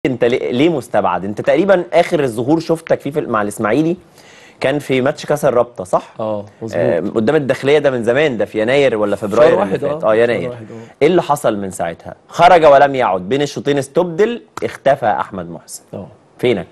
انت ليه ليه مستبعد انت تقريبا اخر الظهور شفتك فيه في مع الاسماعيلي كان في ماتش كاس الرابطه صح اه مظبوط آه قدام الداخليه ده من زمان ده في يناير ولا فبراير اللي واحد، فات آه. اه شهر يناير واحد، آه. ايه اللي حصل من ساعتها خرج ولم يعد بين الشوطين استبدل اختفى احمد محسن اه فينك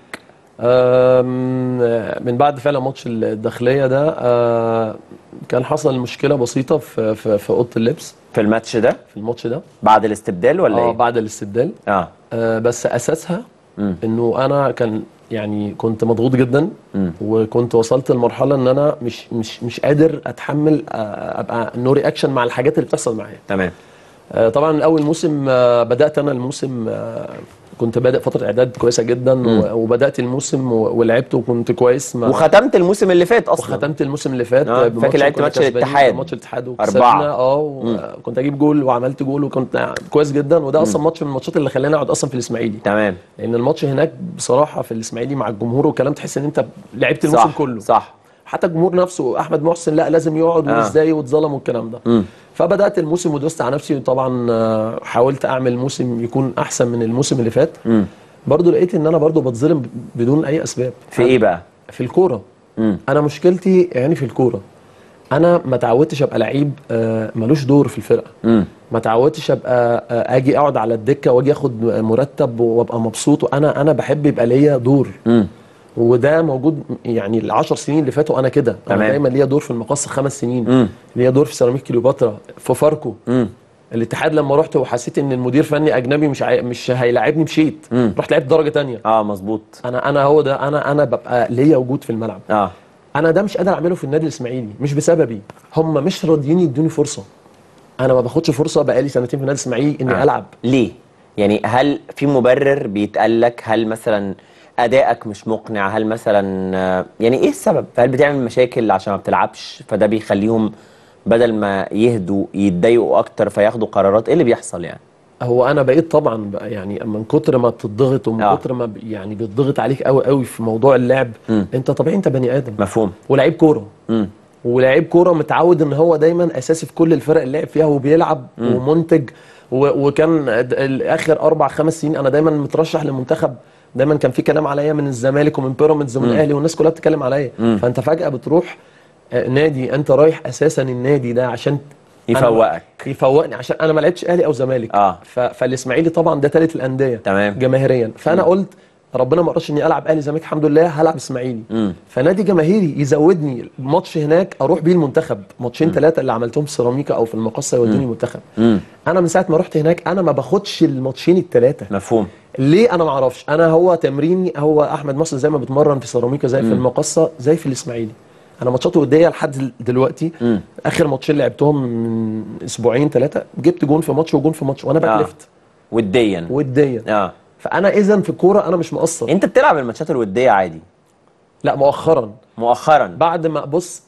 آم، آه، من بعد فعلا ماتش الداخليه ده آه، كان حصل مشكله بسيطه في في, في اوضه اللبس في الماتش ده في الماتش ده بعد الاستبدال ولا اه ايه بعد الاستبدال اه آه، بس اساسها مم. انه انا كان يعني كنت مضغوط جدا مم. وكنت وصلت لمرحله ان انا مش مش مش قادر اتحمل آه، ابقى نو رياكشن مع الحاجات اللي بتحصل معايا تمام آه، طبعا من اول موسم آه، بدات انا الموسم آه، كنت بادئ فتره اعداد كويسه جدا و- وبدات الموسم و- ولعبت وكنت كويس مع وختمت الموسم اللي فات اصلا وختمت الموسم اللي فات آه، بماتش فاكر لعبت كنا ماتش كسبانين، الاتحاد. ماتش الاتحاد أربعة. وكسبنا اه وكنت اجيب جول وعملت جول وكنت كويس جدا وده اصلا ماتش من الماتشات اللي خلاني اقعد اصلا في الاسماعيلي تمام لان الماتش هناك بصراحه في الاسماعيلي مع الجمهور والكلام تحس ان انت لعبت الموسم صح كله صح حتى الجمهور نفسه احمد محسن لا لازم يقعد آه. وازاي واتظلم والكلام ده مم. فبدات الموسم ودوست على نفسي وطبعا آه، حاولت اعمل موسم يكون احسن من الموسم اللي فات مم. برضو لقيت ان انا برضو بتظلم بدون اي اسباب في ايه بقى في الكوره مم. انا مشكلتي يعني في الكوره انا ما تعودتش ابقى لعيب آه، ملوش دور في الفرقه مم. ما تعودتش ابقى آه، اجي اقعد على الدكه واجي اخد مرتب وابقى مبسوط وانا انا بحب يبقى ليا دور مم. وده موجود يعني العشر سنين اللي فاتوا انا كده انا تمام. دايما ليا دور في المقص خمس سنين مم. ليا دور في سيراميك كليوباترا في فاركو مم. الاتحاد لما رحت وحسيت ان المدير فني اجنبي مش عاي... مش هيلاعبني مشيت مم. رحت لعبت درجه تانية اه مظبوط انا انا هو ده انا انا ببقى ليا وجود في الملعب اه انا ده مش قادر اعمله في النادي الاسماعيلي مش بسببي هم مش راضيين يدوني فرصه انا ما باخدش فرصه بقالي سنتين في النادي الاسماعيلي اني آه. العب ليه يعني هل في مبرر بيتقال لك هل مثلا ادائك مش مقنع هل مثلا آه، يعني ايه السبب هل بتعمل مشاكل عشان ما بتلعبش فده بيخليهم بدل ما يهدوا يتضايقوا اكتر فياخدوا قرارات ايه اللي بيحصل يعني هو انا بقيت طبعا بقى يعني من كتر ما بتضغط ومن آه. كتر ما ب- يعني بيتضغط عليك قوي قوي في موضوع اللعب مم. انت طبيعي انت بني ادم مفهوم ولعيب كوره امم ولعيب كوره متعود ان هو دايما اساسي في كل الفرق اللي لعب فيها وبيلعب ومنتج و- وكان د- ال- اخر اربع خمس سنين انا دايما مترشح للمنتخب دايما كان في كلام عليا من الزمالك ومن بيراميدز ومن الاهلي والناس كلها بتتكلم عليا فانت فجاه بتروح آه، نادي انت رايح اساسا النادي ده عشان أنا- يفوقك. يفوقني عشان انا ما لعبتش اهلي او زمالك آه. ف- فالاسماعيلي طبعا ده ثالث الانديه تمام. جماهيريا فانا قلت ربنا ما قدرش اني العب اهلي زمالك الحمد لله هلعب اسماعيلي مم. فنادي جماهيري يزودني ماتش هناك اروح بيه المنتخب ماتشين ثلاثه اللي عملتهم في سيراميكا او في المقصه يودوني المنتخب امم انا من ساعه ما رحت هناك انا ما باخدش الماتشين الثلاثه مفهوم ليه انا ما اعرفش انا هو تمريني هو احمد محسن زي ما بتمرن في سيراميكا زي في المقصه زي في الاسماعيلي انا ماتشاته وديه لحد دلوقتي مم. اخر ماتشين لعبتهم من اسبوعين ثلاثه جبت جون في ماتش وجون في ماتش وانا باك آه. ليفت وديا وديا اه فانا اذا في الكوره انا مش مقصر انت بتلعب الماتشات الوديه عادي لا مؤخرا مؤخرا بعد ما بص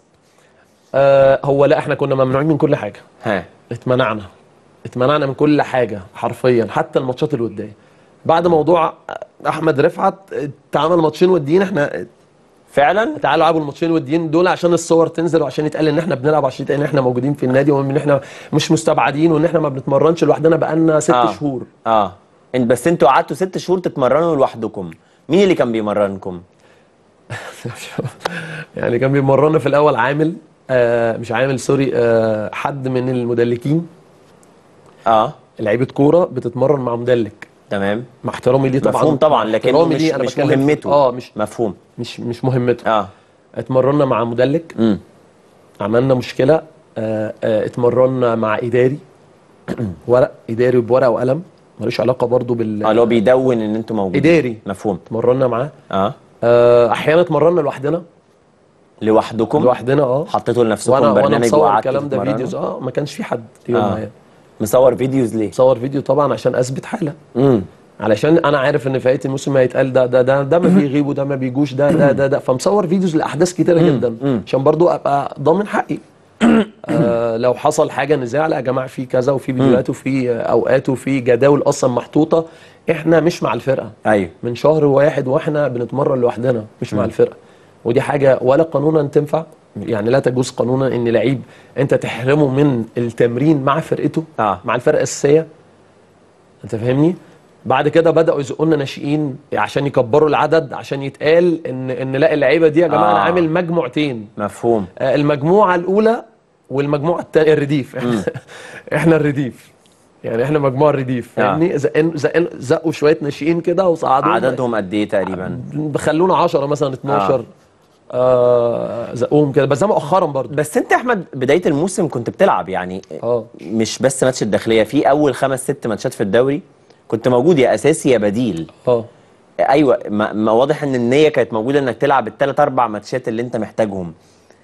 آه هو لا احنا كنا ممنوعين من كل حاجه ها اتمنعنا اتمنعنا من كل حاجه حرفيا حتى الماتشات الوديه بعد موضوع احمد رفعت اتعمل ماتشين وديين احنا فعلا تعالوا العبوا الماتشين الوديين دول عشان الصور تنزل وعشان يتقال ان احنا بنلعب عشان يتقال ان احنا موجودين في النادي وان احنا مش مستبعدين وان احنا ما بنتمرنش لوحدنا بقالنا ست آه. شهور اه انت بس انتوا قعدتوا ست شهور تتمرنوا لوحدكم مين اللي كان بيمرنكم يعني كان بيمرنا في الاول عامل آه مش عامل سوري آه حد من المدلكين اه لعيبه كوره بتتمرن مع مدلك تمام مع احترامي ليه طبعا مفهوم طبعا مع لكن احترامي مش, ليه انا مش بتكلم في- مهمته اه مش مفهوم مش مش مهمته اه اتمرنا مع مدلك امم عملنا مشكله آه آه اتمرنا مع اداري ورق اداري بورقه وقلم ملوش علاقه برضو بال اه اللي هو بيدون ان انتوا موجودين اداري مفهوم اتمرنا معاه اه آه احيانا اتمرنا لوحدنا لوحدكم لوحدنا اه حطيتوا لنفسكم وانا وانا برنامج مصور وقعدتوا الكلام ده تتمرنوا؟ فيديوز اه ما كانش في حد يوم آه. معايا مصور فيديوز ليه مصور فيديو طبعا عشان اثبت حاله امم علشان انا عارف ان في نهايه الموسم هيتقال ده ده ده ده ما بيغيبوا ده ما بيجوش ده ده ده ده فمصور فيديوز لاحداث كتيره جدا عشان برضو ابقى ضامن حقي آه لو حصل حاجه نزاع لا يا جماعه في كذا وفي فيديوهات وفي اوقات وفي جداول اصلا محطوطه احنا مش مع الفرقه ايوه من شهر واحد واحنا بنتمرن لوحدنا مش مع الفرقه ودي حاجه ولا قانونا تنفع يعني لا تجوز قانونا ان لعيب انت تحرمه من التمرين مع فرقته آه. مع الفرقه الاساسيه انت فاهمني بعد كده بداوا يزقوا ناشئين عشان يكبروا العدد عشان يتقال ان ان لا اللعيبه دي يا جماعه آه. انا عامل مجموعتين مفهوم آه، المجموعه الاولى والمجموعه الثانيه الرديف احنا احنا الرديف يعني احنا مجموعه الرديف آه. فاهمني زقن زقن زقوا شويه ناشئين كده وصعدوا عددهم قد ايه تقريبا خلونا 10 مثلا 12 آه زقوهم كده بس ده مؤخرا برضه بس انت يا احمد بدايه الموسم كنت بتلعب يعني اه مش بس ماتش الداخليه في اول خمس ست ماتشات في الدوري كنت موجود يا اساسي يا بديل اه ايوه ما, ما واضح ان النيه كانت موجوده انك تلعب الثلاث اربع ماتشات اللي انت محتاجهم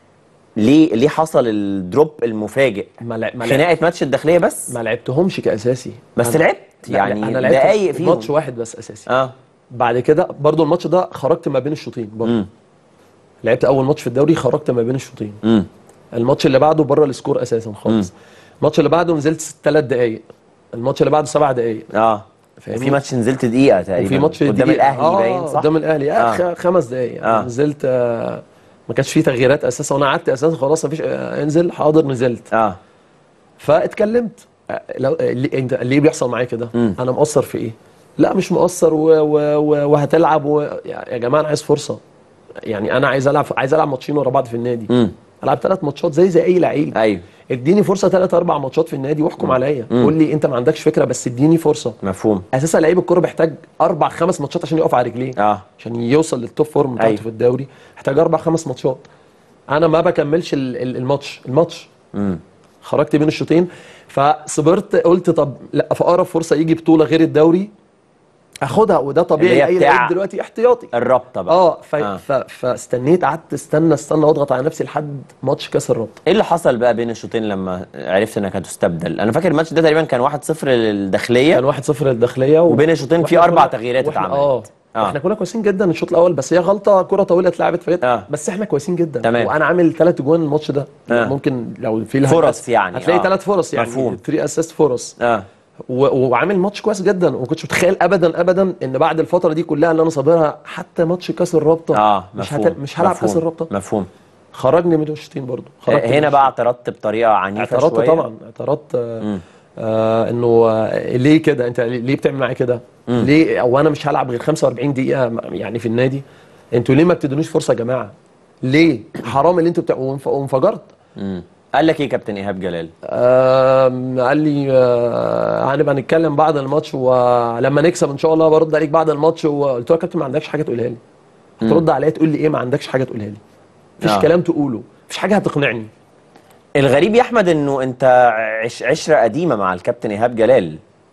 ليه ليه حصل الدروب المفاجئ ما لع- ما لع- خناقه ماتش الداخليه بس ما لعبتهمش كاساسي بس أنا- لعبت لا، يعني لا، انا لعبت دقايق في فيهم ماتش واحد بس اساسي اه بعد كده برضو الماتش ده خرجت ما بين الشوطين برضو امم لعبت اول ماتش في الدوري خرجت ما بين الشوطين امم الماتش اللي بعده بره السكور اساسا خالص الماتش اللي بعده نزلت ثلاث دقائق الماتش اللي بعده سبع دقائق اه فاهمني؟ وفي ماتش نزلت دقيقه تقريبا وفي ماتش قدام دقيقة. الاهلي آه باين صح قدام الاهلي آه. آه. خ- خمس دقائق يعني آه. نزلت آه ما كانش فيه تغييرات اساسا وانا قعدت اساسا خلاص مفيش آه انزل حاضر نزلت اه فاتكلمت آه، لو آه، ليه انت ليه بيحصل معايا كده مم. انا مقصر في ايه لا مش مقصر و... و... و... وهتلعب و... يا يا جماعه انا عايز فرصه يعني انا عايز العب عايز العب ماتشين ورا بعض في النادي امم العب ثلاث ماتشات زي زي اي لعيب ايوه اديني فرصه ثلاث اربع ماتشات في النادي واحكم عليا قول لي انت ما عندكش فكره بس اديني فرصه مفهوم اساسا لعيب الكوره بيحتاج اربع خمس ماتشات عشان يقف على رجليه اه عشان يوصل للتوب فورم بتاعته أيوة. في الدوري محتاج اربع خمس ماتشات انا ما بكملش ال- ال- الماتش الماتش امم خرجت بين الشوطين فصبرت قلت طب لا في اقرب فرصه يجي بطوله غير الدوري اخدها وده اللي طبيعي هي اي بتاع- لعيب دلوقتي احتياطي الرابطه بقى اه, ف... آه. ف... فاستنيت قعدت استنى استنى واضغط على نفسي لحد ماتش كاس الرابطه ايه اللي حصل بقى بين الشوطين لما عرفت انك هتستبدل انا فاكر الماتش ده تقريبا كان 1-0 للداخليه كان 1-0 للداخليه و... وبين الشوطين في وإحنا اربع كنا- تغييرات وإحنا- اتعملت اه آه. احنا كنا كويسين جدا الشوط الاول بس هي غلطه كره طويله اتلعبت فجت آه. بس احنا كويسين جدا تمام. وانا عامل ثلاث جوان الماتش ده آه. ممكن لو في فرص يعني، هتلاقي آه. ثلاث فرص يعني مفهوم. 3 اسيست فرص اه و- وعامل ماتش كويس جدا وما كنتش متخيل ابدا ابدا ان بعد الفتره دي كلها اللي انا صابرها حتى ماتش كاس الرابطه اه مش مفهوم هت... مش هلعب مفهوم. كاس الرابطه مفهوم خرجني من الشوطين برضه خرجت من هنا بقى اعترضت بطريقه عنيفه اعترضت شويه طبعا اعترضت آه مم. آه انه آه ليه كده انت ليه بتعمل معايا كده ليه او انا مش هلعب غير 45 دقيقه م- يعني في النادي انتوا ليه ما بتدونيش فرصه يا جماعه ليه حرام اللي انتوا بتاع وانف- وانفجرت مم. قال لك ايه كابتن ايهاب جلال آم، قال لي آه هنبقى نتكلم بعد الماتش ولما نكسب ان شاء الله برد عليك بعد الماتش وقلت له يا كابتن ما عندكش حاجه تقولها لي ترد عليا تقول لي ايه ما عندكش حاجه تقولها لي مفيش آه. كلام تقوله مفيش حاجه هتقنعني الغريب يا احمد انه انت عش عشره قديمه مع الكابتن ايهاب جلال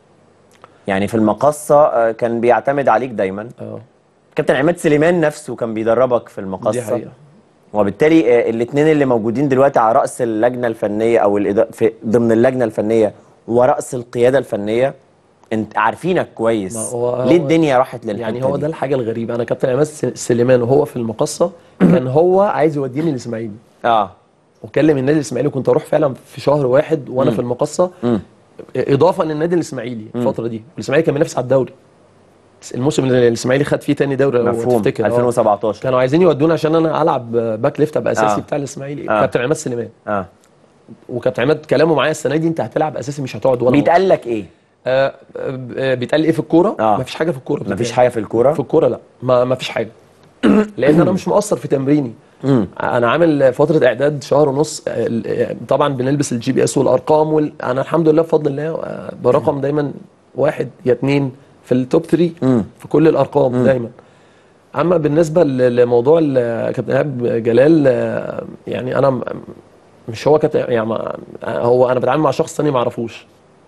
يعني في المقصه آه، كان بيعتمد عليك دايما اه كابتن عماد سليمان نفسه كان بيدربك في دي المقصه حقيقه وبالتالي الاثنين اللي موجودين دلوقتي على راس اللجنه الفنيه او الإدا- في ضمن اللجنه الفنيه وراس القياده الفنيه انت عارفينك كويس ما هو- ليه هو- الدنيا راحت للحته يعني هو دي؟ ده الحاجه الغريبه انا كابتن عماد س- سليمان وهو في المقصه كان هو عايز يوديني الاسماعيلي اه وكلم النادي الاسماعيلي كنت اروح فعلا في شهر واحد وانا في المقصه مم. اضافه للنادي الاسماعيلي الفتره دي الاسماعيلي كان بينافس على الدوري الموسم اللي الاسماعيلي خد فيه تاني دوري لو مفهوم تفتكر آه. 2017 كانوا عايزين يودوني عشان انا العب باك ليفت ابقى اساسي آه. بتاع الاسماعيلي آه. كابتن عماد سليمان اه وكابتن عماد كلامه معايا السنه دي انت هتلعب اساسي مش هتقعد ولا ماتش. بيتقال لك ايه؟ آه آه بيتقال لي ايه في الكوره آه. مفيش حاجه في الكوره مفيش بتتقال. حاجه في الكوره؟ في الكوره لا ما مفيش حاجه لان انا مش مقصر في تمريني مم. انا عامل فتره اعداد شهر ونص آه، طبعا بنلبس الجي بي اس والارقام وال... انا الحمد لله بفضل الله آه، برقم دايما واحد يا اتنين في التوب 3 مم. في كل الارقام دايما اما بالنسبه ل- لموضوع ال- كابتن ايهاب جلال آه، يعني انا م- مش هو كابتن يعني ما- هو انا بتعامل مع شخص تاني ما اعرفوش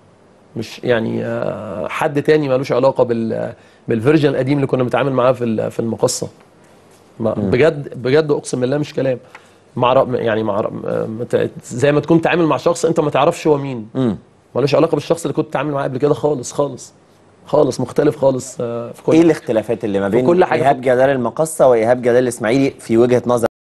مش يعني آه، حد تاني مالوش علاقه بال بالفيرجن القديم اللي كنا بنتعامل معاه في ال- في المقصه ما بجد بجد اقسم بالله مش كلام مع يعني مع زي ما تكون تعامل مع شخص انت ما تعرفش هو مين مم. ملوش علاقه بالشخص اللي كنت بتتعامل معاه قبل كده خالص خالص خالص مختلف خالص آه، في كل ايه الاختلافات اللي ما بين كل حاجة. ايهاب جلال المقصه وايهاب جلال الاسماعيلي في وجهه نظر